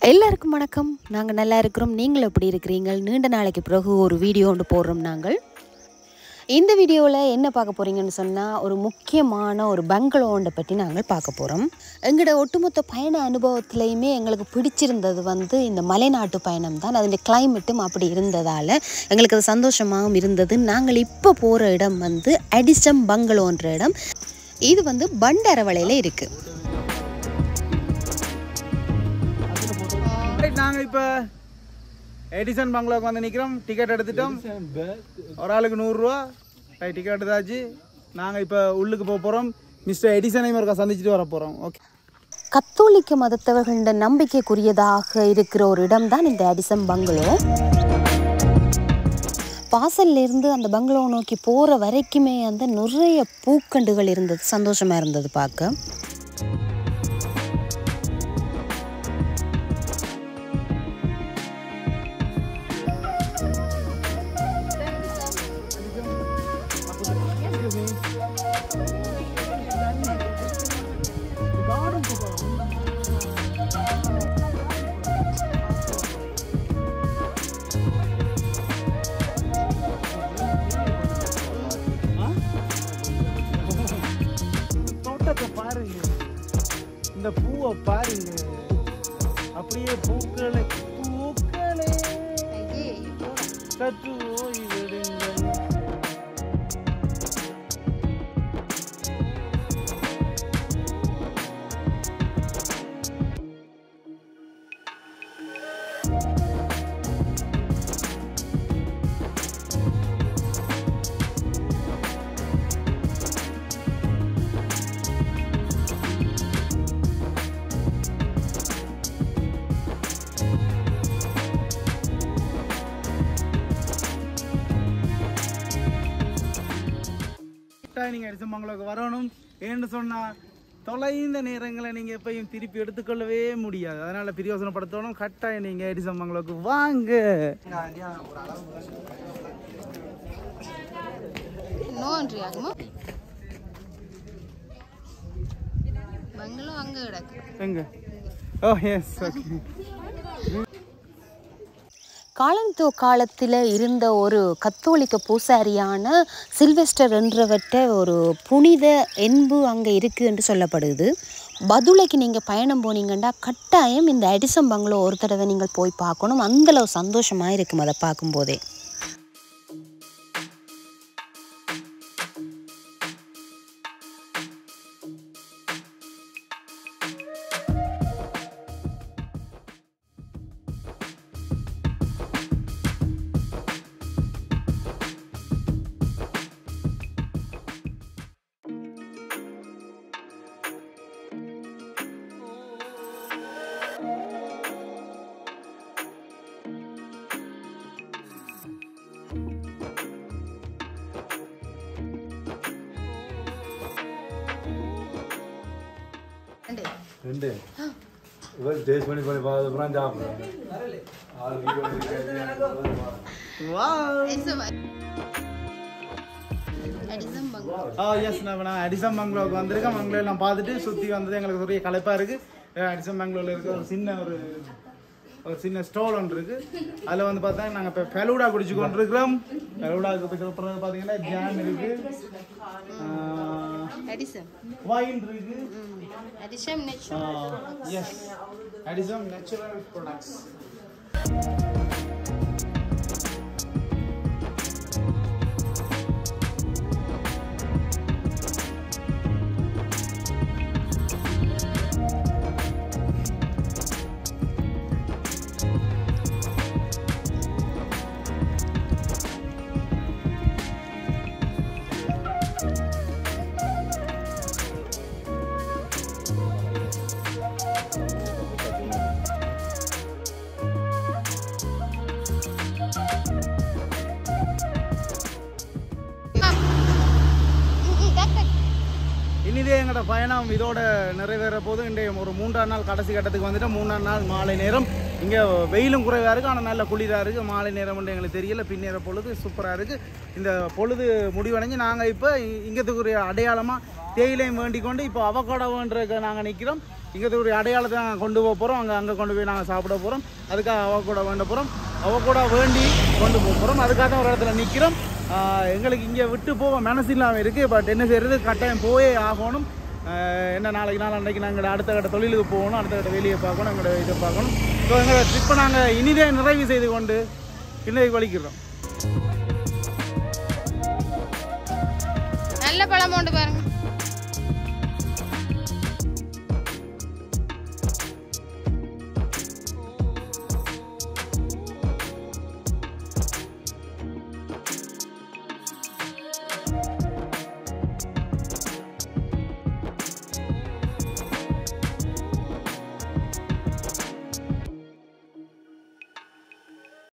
எல்லாருக்கும் வணக்கம் நாங்கள் நல்லா இருக்கிறோம் நீங்கள் எப்படி இருக்கிறீங்க நீண்ட நாளைக்கு பிறகு ஒரு வீடியோ ஒன்று போடுறோம் நாங்கள் இந்த வீடியோவில் என்ன பார்க்க போகிறீங்கன்னு சொன்னால் ஒரு முக்கியமான ஒரு பங்களோண்டை பற்றி நாங்கள் பார்க்க போகிறோம் எங்களோட ஒட்டுமொத்த பயண அனுபவத்துலேயுமே எங்களுக்கு பிடிச்சிருந்தது வந்து இந்த மலைநாட்டு பயணம் தான் அதோடைய கிளைமேட்டும் அப்படி இருந்ததால் எங்களுக்கு அது சந்தோஷமாகவும் இருந்தது நாங்கள் இப்போ போகிற இடம் வந்து அடிசம் பங்களோன்ற இடம் இது வந்து பண்டரவளையில் இருக்குது ரைட் நாங்கள் இப்போ எடிசன் பங்களாவுக்கு வந்து நிற்கிறோம் டிக்கெட் எடுத்துட்டோம் ஒரு ஆளுக்கு நூறுரூவா ரைட் டிக்கெட் எடுத்தாச்சு நாங்கள் இப்போ உள்ளுக்கு போக போகிறோம் மிஸ்டர் எடிசனையும் ஒருக்கா சந்திச்சுட்டு வர போகிறோம் ஓகே கத்தோலிக்க மதத்தவர்களின் நம்பிக்கைக்குரியதாக இருக்கிற ஒரு இடம் தான் இந்த அடிசம் பங்களோ வாசல்ல இருந்து அந்த பங்களோ நோக்கி போகிற வரைக்குமே அந்த நிறைய பூக்கண்டுகள் இருந்தது சந்தோஷமாக இருந்தது பார்க்க தோட்டத்தை பாருங்க இந்த பூவை பாருங்க அப்படியே பூக்களை பூக்களே சற்று ஓய்வெடுங்கள் கரெக்டாக நீங்கள் அரிசமங்கலுக்கு வரணும் ஏன்னு சொன்னால் தொலைந்த நேரங்களை நீங்கள் எப்பயும் திருப்பி எடுத்துக்கொள்ளவே முடியாது அதனால் பிரியோசனப்படுத்தணும் கட்டாயம் நீங்கள் எடிசமங்கலுக்கு வாங்க பங்களோ அங்கே கிடக்கு எங்க ஓ எஸ் ஓகே காலந்தோ காலத்தில் இருந்த ஒரு கத்தோலிக்க பூசாரியான சில்வெஸ்டர் என்றவற்ற ஒரு புனித என்பு அங்கே இருக்குது என்று சொல்லப்படுது பதுளைக்கு நீங்கள் பயணம் போனீங்கன்னா கட்டாயம் இந்த அடிசம் பங்களோ ஒரு தடவை நீங்கள் போய் பார்க்கணும் அந்தளவு சந்தோஷமாக இருக்கும் அதை பார்க்கும்போதே ரெண்டு இவர் டேஸ்ட் பண்ணி பண்ணி பார்த்ததுக்கப்புறம் சாப்பிட்றாங்க ஆள் வீடியோ வா ஆ எஸ் நான் நான் அடிசம் பங்களோவுக்கு வந்திருக்கேன் மங்களோ எல்லாம் பார்த்துட்டு சுற்றி வந்தது எங்களுக்கு பெரிய களைப்பாக இருக்குது அடிசம் பெங்களூரில் இருக்க ஒரு சின்ன ஒரு ஒரு சின்ன ஸ்டால் ஒன்று இருக்கு அதில் வந்து பார்த்தா நாங்கள் இப்போ ஃபெலூடா குடிச்சு கொண்டு இருக்கிறோம் ஃபெலூடாவுக்கு இப்போ பிறகு பார்த்தீங்கன்னா ஜாம் இருக்கு வைன் இருக்கு எஸ் அடிசம் நேச்சுரல் ப்ராடக்ட்ஸ் இனிதே எங்களோட பயணம் இதோட நிறைவேற போது இன்றைய ஒரு மூன்றாம் நாள் கடைசி கட்டத்துக்கு வந்துட்டு மூணாம் நாள் மாலை நேரம் இங்கே வெயிலும் குறைவாக இருக்குது ஆனால் நல்ல குளிராக இருக்குது மாலை நேரம் வந்து எங்களுக்கு தெரியல பின்னேற பொழுது சூப்பராக இருக்குது இந்த பொழுது முடிவடைஞ்சு நாங்கள் இப்போ இங்கத்துக்குரிய அடையாளமாக தேயிலையும் வேண்டிக் கொண்டு இப்போ அவகோடவுன்றத நாங்கள் நிற்கிறோம் இங்கே ஒரு அடையாளத்தை நாங்கள் கொண்டு போக போகிறோம் அங்கே அங்கே கொண்டு போய் நாங்கள் சாப்பிட போகிறோம் அதுக்காக அவ கூட வேண்ட போகிறோம் அவ கூட வேண்டி கொண்டு போக போகிறோம் அதுக்காக தான் ஒரு இடத்துல நிற்கிறோம் எங்களுக்கு இங்கே விட்டு போக மனசு இல்லாமல் இருக்குது பட் என்ன செய்யறது கட்டாயம் போயே ஆகணும் ஆஹ் என்ன நாளைக்கு நாள் அன்றைக்கு நாங்கள் அடுத்த கட்ட தொழிலுக்கு போகணும் அடுத்த கட்ட வேலையை பார்க்கணும் எங்களோட இதை பார்க்கணும் ஸோ எங்களோட ட்ரிப்பை நாங்கள் இனிதே நிறைவு செய்து கொண்டு இன்னைக்கு வலிக்கிறோம் நல்ல பழம் உண்டு பாருங்க